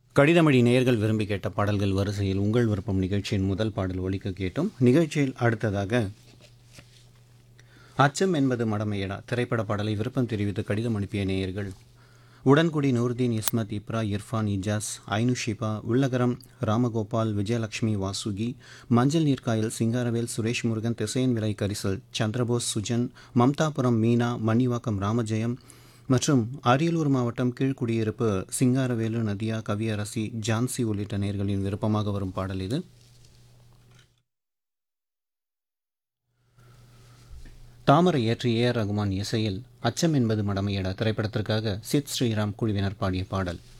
கடிதமொழி நேயர்கள் விரும்பி கேட்ட பாடல்கள் வரிசையில் உங்கள் விருப்பம் நிகழ்ச்சியின் முதல் பாடல் ஒலிக்க கேட்டோம் நிகழ்ச்சியில் அடுத்ததாக அச்சம் என்பது மடமையடா திரைப்பட பாடலை விருப்பம் தெரிவித்து கடிதம் அனுப்பிய நேயர்கள் உடன்குடி நூர்தீன் இஸ்மத் இப்ரா இர்ஃபான் இஜாஸ் ஐனு ஷிபா உள்ளகரம் ராமகோபால் விஜயலட்சுமி வாசுகி மஞ்சள் நீர்க்காயல் சிங்காரவேல் சுரேஷ் முருகன் திசையன் விலை கரிசல் சந்திரபோஸ் சுஜன் மம்தாபுரம் மீனா மணிவாக்கம் ராமஜெயம் மற்றும் அரியலூர் மாவட்டம் கீழ்குடியிருப்பு சிங்காரவேலு நதியா கவியரசி ஜான்சி உள்ளிட்ட நேர்களின் விருப்பமாக வரும் பாடல் இது தாமரை ஏற்றி ஏ ஆர் ரகுமான் இசையில் அச்சம் என்பது மடமையடா திரைப்படத்திற்காக சித் ஸ்ரீராம் குழுவினர் பாடிய பாடல்